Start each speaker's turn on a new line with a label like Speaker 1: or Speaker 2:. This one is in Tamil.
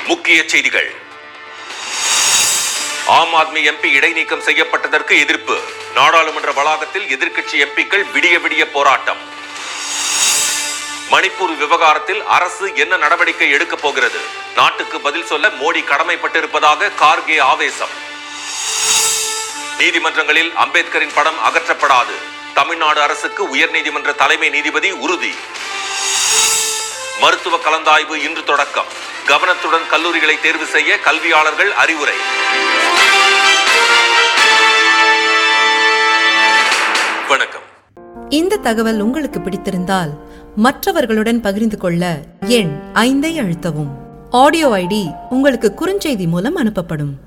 Speaker 1: முக்கிய செய்திகள் ஆம் ஆத்மி எம்பி இடைநீக்கம் செய்யப்பட்டதற்கு எதிர்ப்பு நாடாளுமன்ற வளாகத்தில் எதிர்க்கட்சி எம்பிக்கள் விடிய விடிய போராட்டம் மணிப்பூர் விவகாரத்தில் அரசு என்ன நடவடிக்கை எடுக்கப் போகிறது நாட்டுக்கு பதில் சொல்ல மோடி கடமைப்பட்டிருப்பதாக கார்கே ஆவேசம் நீதிமன்றங்களில் அம்பேத்கரின் படம் அகற்றப்படாது தமிழ்நாடு அரசுக்கு உயர்நீதிமன்ற தலைமை நீதிபதி உறுதி மருத்துவ கலந்தாய்வு இன்று தொடக்கம் கவனத்துடன் கல்லூரிகளை தேர்வு செய்ய கல்வியாளர்கள் அறிவுரை வணக்கம்
Speaker 2: இந்த தகவல் உங்களுக்கு பிடித்திருந்தால் மற்றவர்களுடன் பகிர்ந்து கொள்ள எண் ஐந்தை அழுத்தவும் ஆடியோ ஐடி உங்களுக்கு குறுஞ்செய்தி மூலம் அனுப்பப்படும்